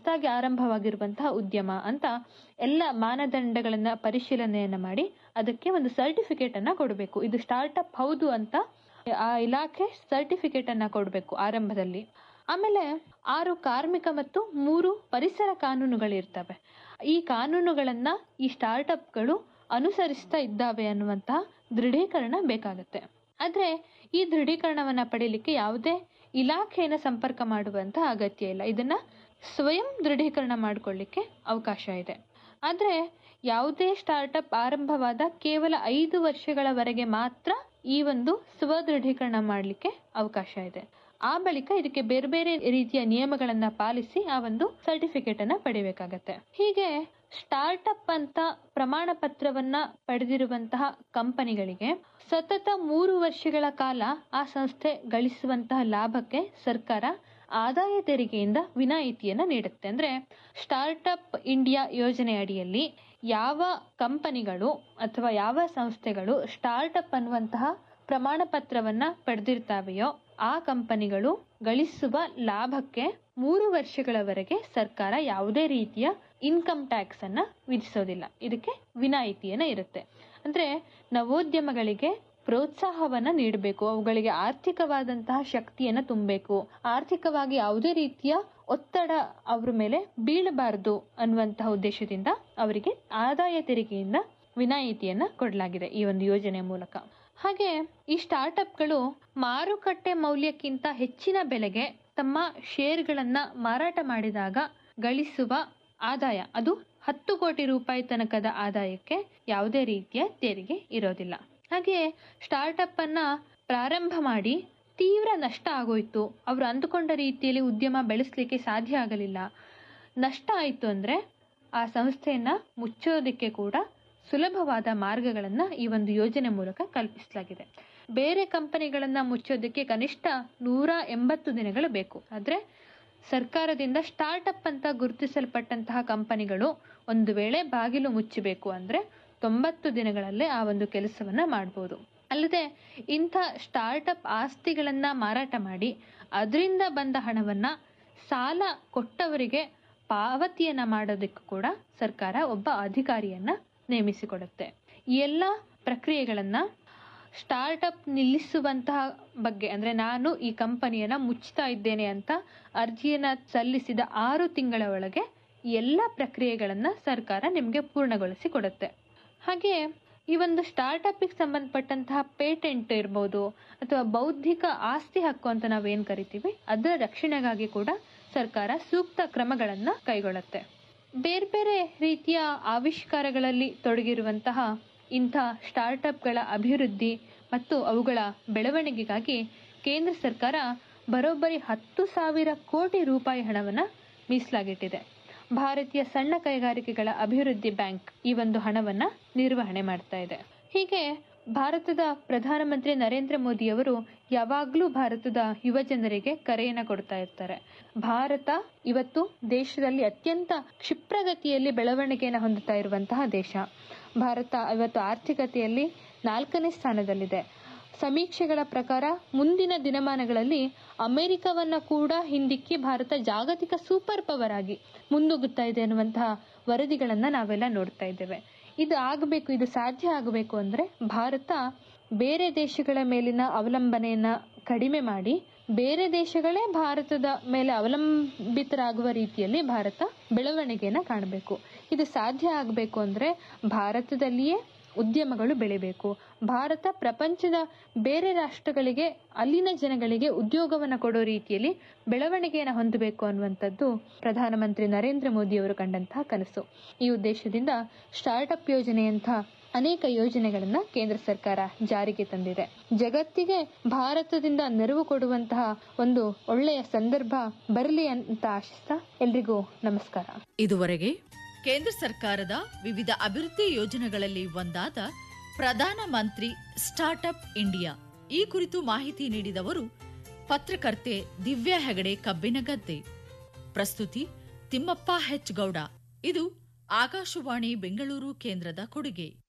ಹೊಸದಾಗಿ ಆರಂಭವಾಗಿರುವಂತಹ ಉದ್ಯಮ ಅಂತ ಎಲ್ಲ ಮಾನದಂಡಗಳನ್ನ ಪರಿಶೀಲನೆಯನ್ನ ಮಾಡಿ ಅದಕ್ಕೆ ಒಂದು ಸರ್ಟಿಫಿಕೇಟ್ ಅನ್ನ ಕೊಡಬೇಕು ಇದು ಸ್ಟಾರ್ಟ್ಅಪ್ ಹೌದು ಅಂತ ಆ ಇಲಾಖೆ ಸರ್ಟಿಫಿಕೇಟ್ ಅನ್ನ ಕೊಡಬೇಕು ಆರಂಭದಲ್ಲಿ ಆಮೇಲೆ ಆರು ಕಾರ್ಮಿಕ ಮತ್ತು ಮೂರು ಪರಿಸರ ಕಾನೂನುಗಳಿರ್ತವೆ ಈ ಕಾನೂನುಗಳನ್ನ ಈ ಸ್ಟಾರ್ಟ್ಅಪ್ಗಳು ಅನುಸರಿಸ್ತಾ ಇದ್ದಾವೆ ಅನ್ನುವಂತಹ ದೃಢೀಕರಣ ಬೇಕಾಗುತ್ತೆ ಆದ್ರೆ ಈ ದೃಢೀಕರಣವನ್ನ ಪಡೆಯಲಿಕ್ಕೆ ಯಾವುದೇ ಇಲಾಖೆಯನ್ನು ಸಂಪರ್ಕ ಮಾಡುವಂತಹ ಅಗತ್ಯ ಇಲ್ಲ ಇದನ್ನ ಸ್ವಯಂ ದೃಢೀಕರಣ ಮಾಡಿಕೊಳ್ಳಿಕ್ಕೆ ಅವಕಾಶ ಇದೆ ಆದ್ರೆ ಯಾವುದೇ ಸ್ಟಾರ್ಟ್ಅಪ್ ಆರಂಭವಾದ ಕೇವಲ ಐದು ವರ್ಷಗಳವರೆಗೆ ಮಾತ್ರ ಈ ಒಂದು ಸ್ವ ದೃಢೀಕರಣ ಮಾಡಲಿಕ್ಕೆ ಅವಕಾಶ ಇದೆ ಆ ಬಳಿಕ ಇದಕ್ಕೆ ಬೇರೆ ಬೇರೆ ರೀತಿಯ ನಿಯಮಗಳನ್ನ ಪಾಲಿಸಿ ಆ ಒಂದು ಸರ್ಟಿಫಿಕೇಟ್ ಅನ್ನ ಪಡಿಬೇಕಾಗತ್ತೆ ಹೀಗೆ ಸ್ಟಾರ್ಟ್ಅಪ್ ಅಂತ ಪ್ರಮಾಣ ಪತ್ರವನ್ನ ಪಡೆದಿರುವಂತಹ ಕಂಪನಿಗಳಿಗೆ ಸತತ ಮೂರು ವರ್ಷಗಳ ಕಾಲ ಆ ಸಂಸ್ಥೆ ಗಳಿಸುವಂತಹ ಲಾಭಕ್ಕೆ ಸರ್ಕಾರ ಆದಾಯ ತೆರಿಗೆಯಿಂದ ವಿನಾಯಿತಿಯನ್ನ ನೀಡುತ್ತೆ ಅಂದ್ರೆ ಸ್ಟಾರ್ಟ್ಅಪ್ ಇಂಡಿಯಾ ಯೋಜನೆ ಅಡಿಯಲ್ಲಿ ಯಾವ ಕಂಪನಿಗಳು ಅಥವಾ ಯಾವ ಸಂಸ್ಥೆಗಳು ಸ್ಟಾರ್ಟ್ಅಪ್ ಅನ್ನುವಂತಹ ಪ್ರಮಾಣ ಪತ್ರವನ್ನ ಪಡೆದಿರ್ತಾವೆಯೋ ಆ ಕಂಪನಿಗಳು ಗಳಿಸುವ ಲಾಭಕ್ಕೆ ಮೂರು ವರ್ಷಗಳವರೆಗೆ ಸರ್ಕಾರ ಯಾವುದೇ ರೀತಿಯ ಇನ್ಕಮ್ ಟ್ಯಾಕ್ಸ್ ಅನ್ನ ವಿಧಿಸೋದಿಲ್ಲ ಇದಕ್ಕೆ ವಿನಾಯಿತಿಯನ್ನ ಇರುತ್ತೆ ಅಂದ್ರೆ ನವೋದ್ಯಮಗಳಿಗೆ ಪ್ರೋತ್ಸಾಹವನ್ನ ನೀಡಬೇಕು ಅವುಗಳಿಗೆ ಆರ್ಥಿಕವಾದಂತಹ ಶಕ್ತಿಯನ್ನ ತುಂಬಬೇಕು ಆರ್ಥಿಕವಾಗಿ ಯಾವುದೇ ರೀತಿಯ ಒತ್ತಡ ಅವ್ರ ಮೇಲೆ ಬೀಳಬಾರದು ಅನ್ನುವಂತಹ ಉದ್ದೇಶದಿಂದ ಅವರಿಗೆ ಆದಾಯ ತೆರಿಗೆಯಿಂದ ವಿನಾಯಿತಿಯನ್ನ ಕೊಡಲಾಗಿದೆ ಈ ಒಂದು ಯೋಜನೆ ಮೂಲಕ ಹಾಗೆ ಈ ಸ್ಟಾರ್ಟ್ಅಪ್ಗಳು ಮಾರುಕಟ್ಟೆ ಮೌಲ್ಯಕ್ಕಿಂತ ಹೆಚ್ಚಿನ ಬೆಲೆಗೆ ತಮ್ಮ ಷೇರ್ಗಳನ್ನ ಮಾರಾಟ ಮಾಡಿದಾಗ ಗಳಿಸುವ ಆದಾಯ ಅದು ಹತ್ತು ಕೋಟಿ ರೂಪಾಯಿ ತನಕದ ಆದಾಯಕ್ಕೆ ಯಾವುದೇ ರೀತಿಯ ತೆರಿಗೆ ಇರೋದಿಲ್ಲ ಹಾಗೆ ಸ್ಟಾರ್ಟ್ಅಪ್ ಅನ್ನ ಪ್ರಾರಂಭ ಮಾಡಿ ತೀವ್ರ ನಷ್ಟ ಆಗೋಯ್ತು ಅವರು ಅಂದುಕೊಂಡ ರೀತಿಯಲ್ಲಿ ಉದ್ಯಮ ಬೆಳೆಸಲಿಕ್ಕೆ ಸಾಧ್ಯ ಆಗಲಿಲ್ಲ ನಷ್ಟ ಆಯಿತು ಅಂದ್ರೆ ಆ ಸಂಸ್ಥೆಯನ್ನ ಮುಚ್ಚೋದಕ್ಕೆ ಕೂಡ ಸುಲಭವಾದ ಮಾರ್ಗಗಳನ್ನ ಈ ಒಂದು ಯೋಜನೆ ಮೂಲಕ ಕಲ್ಪಿಸಲಾಗಿದೆ ಬೇರೆ ಕಂಪನಿಗಳನ್ನ ಮುಚ್ಚೋದಕ್ಕೆ ಕನಿಷ್ಠ ನೂರ ಎಂಬತ್ತು ದಿನಗಳು ಬೇಕು ಆದ್ರೆ ಸರ್ಕಾರದಿಂದ ಸ್ಟಾರ್ಟ್ಅಪ್ ಅಂತ ಗುರುತಿಸಲ್ಪಟ್ಟಂತಹ ಕಂಪನಿಗಳು ಒಂದು ವೇಳೆ ಬಾಗಿಲು ಮುಚ್ಚಬೇಕು ಅಂದ್ರೆ ತೊಂಬತ್ತು ದಿನಗಳಲ್ಲೇ ಆ ಒಂದು ಕೆಲಸವನ್ನ ಮಾಡಬಹುದು ಅಲ್ಲದೆ ಇಂಥ ಸ್ಟಾರ್ಟ್ಅಪ್ ಆಸ್ತಿಗಳನ್ನ ಮಾರಾಟ ಮಾಡಿ ಅದರಿಂದ ಬಂದ ಹಣವನ್ನ ಸಾಲ ಕೊಟ್ಟವರಿಗೆ ಪಾವತಿಯನ್ನ ಮಾಡೋದಕ್ಕೂ ಕೂಡ ಸರ್ಕಾರ ಒಬ್ಬ ಅಧಿಕಾರಿಯನ್ನ ನೇಮಿಸಿಕೊಡುತ್ತೆ ಈ ಎಲ್ಲ ಪ್ರಕ್ರಿಯೆಗಳನ್ನ ಸ್ಟಾರ್ಟ್ಅಪ್ ನಿಲ್ಲಿಸುವಂತಹ ಬಗ್ಗೆ ಅಂದ್ರೆ ನಾನು ಈ ಕಂಪನಿಯನ್ನ ಮುಚ್ತಾ ಇದ್ದೇನೆ ಅಂತ ಅರ್ಜಿಯನ್ನ ಸಲ್ಲಿಸಿದ ಆರು ತಿಂಗಳ ಒಳಗೆ ಎಲ್ಲ ಪ್ರಕ್ರಿಯೆಗಳನ್ನ ಸರ್ಕಾರ ನಿಮಗೆ ಪೂರ್ಣಗೊಳಿಸಿ ಕೊಡುತ್ತೆ ಹಾಗೆ ಈ ಒಂದು ಸ್ಟಾರ್ಟ್ಅಪ್ಗೆ ಸಂಬಂಧಪಟ್ಟಂತಹ ಪೇಟೆಂಟ್ ಇರ್ಬೋದು ಅಥವಾ ಬೌದ್ಧಿಕ ಆಸ್ತಿ ಹಕ್ಕು ಅಂತ ನಾವೇನ್ ಕರಿತೀವಿ ಅದರ ರಕ್ಷಣೆಗಾಗಿ ಕೂಡ ಸರ್ಕಾರ ಸೂಕ್ತ ಕ್ರಮಗಳನ್ನ ಕೈಗೊಳ್ಳುತ್ತೆ ಬೇರೆ ಬೇರೆ ರೀತಿಯ ಆವಿಷ್ಕಾರಗಳಲ್ಲಿ ತೊಡಗಿರುವಂತಹ ಇಂಥ ಸ್ಟಾರ್ಟ್ಅಪ್ಗಳ ಅಭಿವೃದ್ಧಿ ಮತ್ತು ಅವುಗಳ ಬೆಳವಣಿಗೆಗಾಗಿ ಕೇಂದ್ರ ಸರ್ಕಾರ ಬರೋಬ್ಬರಿ ಹತ್ತು ಸಾವಿರ ಕೋಟಿ ರೂಪಾಯಿ ಹಣವನ್ನ ಮೀಸಲಾಗಿಟ್ಟಿದೆ ಭಾರತೀಯ ಸಣ್ಣ ಕೈಗಾರಿಕೆಗಳ ಅಭಿವೃದ್ಧಿ ಬ್ಯಾಂಕ್ ಈ ಒಂದು ಹಣವನ್ನ ನಿರ್ವಹಣೆ ಮಾಡ್ತಾ ಇದೆ ಹೀಗೆ ಭಾರತದ ಪ್ರಧಾನಮಂತ್ರಿ ನರೇಂದ್ರ ಮೋದಿ ಅವರು ಯಾವಾಗ್ಲೂ ಭಾರತದ ಯುವ ಜನರಿಗೆ ಕರೆಯನ್ನ ಕೊಡ್ತಾ ಇರ್ತಾರೆ ಭಾರತ ಇವತ್ತು ದೇಶದಲ್ಲಿ ಅತ್ಯಂತ ಕ್ಷಿಪ್ರಗತಿಯಲ್ಲಿ ಬೆಳವಣಿಗೆಯನ್ನು ಹೊಂದುತ್ತಾ ಇರುವಂತಹ ದೇಶ ಭಾರತ ಇವತ್ತು ಆರ್ಥಿಕತೆಯಲ್ಲಿ ನಾಲ್ಕನೇ ಸ್ಥಾನದಲ್ಲಿದೆ ಸಮೀಕ್ಷೆಗಳ ಪ್ರಕಾರ ಮುಂದಿನ ದಿನಮಾನಗಳಲ್ಲಿ ಅಮೆರಿಕವನ್ನ ಕೂಡ ಹಿಂದಿಕ್ಕಿ ಭಾರತ ಜಾಗತಿಕ ಸೂಪರ್ ಪವರ್ ಆಗಿ ಮುನ್ನುಗ್ಗುತ್ತಾ ಇದೆ ಅನ್ನುವಂತಹ ವರದಿಗಳನ್ನ ನಾವೆಲ್ಲ ನೋಡ್ತಾ ಇದ್ದೇವೆ ಇದು ಆಗಬೇಕು ಇದು ಸಾಧ್ಯ ಆಗಬೇಕು ಅಂದ್ರೆ ಭಾರತ ಬೇರೆ ದೇಶಗಳ ಮೇಲಿನ ಅವಲಂಬನೆಯನ್ನ ಕಡಿಮೆ ಮಾಡಿ ಬೇರೆ ದೇಶಗಳೇ ಭಾರತದ ಮೇಲೆ ಅವಲಂಬಿತರಾಗುವ ರೀತಿಯಲ್ಲಿ ಭಾರತ ಬೆಳವಣಿಗೆಯನ್ನ ಕಾಣಬೇಕು ಇದು ಸಾಧ್ಯ ಆಗಬೇಕು ಅಂದ್ರೆ ಭಾರತದಲ್ಲಿಯೇ ಉದ್ಯಮಗಳು ಬೆಳಿಬೇಕು ಭಾರತ ಪ್ರಪಂಚದ ಬೇರೆ ರಾಷ್ಟ್ರಗಳಿಗೆ ಅಲ್ಲಿನ ಜನಗಳಿಗೆ ಉದ್ಯೋಗವನ್ನು ಕೊಡೋ ರೀತಿಯಲ್ಲಿ ಬೆಳವಣಿಗೆಯನ್ನು ಹೊಂದಬೇಕು ಅನ್ನುವಂಥದ್ದು ಪ್ರಧಾನಮಂತ್ರಿ ನರೇಂದ್ರ ಮೋದಿ ಅವರು ಕಂಡಂತಹ ಕನಸು ಈ ಉದ್ದೇಶದಿಂದ ಸ್ಟಾರ್ಟ್ಅಪ್ ಯೋಜನೆಯಂತಹ ಅನೇಕ ಯೋಜನೆಗಳನ್ನ ಕೇಂದ್ರ ಸರ್ಕಾರ ಜಾರಿಗೆ ತಂದಿದೆ ಜಗತ್ತಿಗೆ ಭಾರತದಿಂದ ನೆರವು ಕೊಡುವಂತಹ ಒಂದು ಒಳ್ಳೆಯ ಸಂದರ್ಭ ಬರಲಿ ಅಂತ ಆಶಿಸ್ತಾ ಎಲ್ರಿಗೂ ನಮಸ್ಕಾರ ಇದುವರೆಗೆ ಕೇಂದ್ರ ಸರ್ಕಾರದ ವಿವಿಧ ಅಭಿವೃದ್ಧಿ ಯೋಜನೆಗಳಲ್ಲಿ ಒಂದಾದ ಪ್ರಧಾನ ಮಂತ್ರಿ ಸ್ಟಾರ್ಟ್ಅಪ್ ಇಂಡಿಯಾ ಈ ಕುರಿತು ಮಾಹಿತಿ ನೀಡಿದವರು ಪತ್ರಕರ್ತೆ ದಿವ್ಯಾ ಹೆಗಡೆ ಕಬ್ಬಿನಗದ್ದೆ ಪ್ರಸ್ತುತಿ ತಿಮ್ಮಪ್ಪ ಹೆಚ್ ಗೌಡ ಇದು ಆಕಾಶವಾಣಿ ಬೆಂಗಳೂರು ಕೇಂದ್ರದ ಕೊಡುಗೆ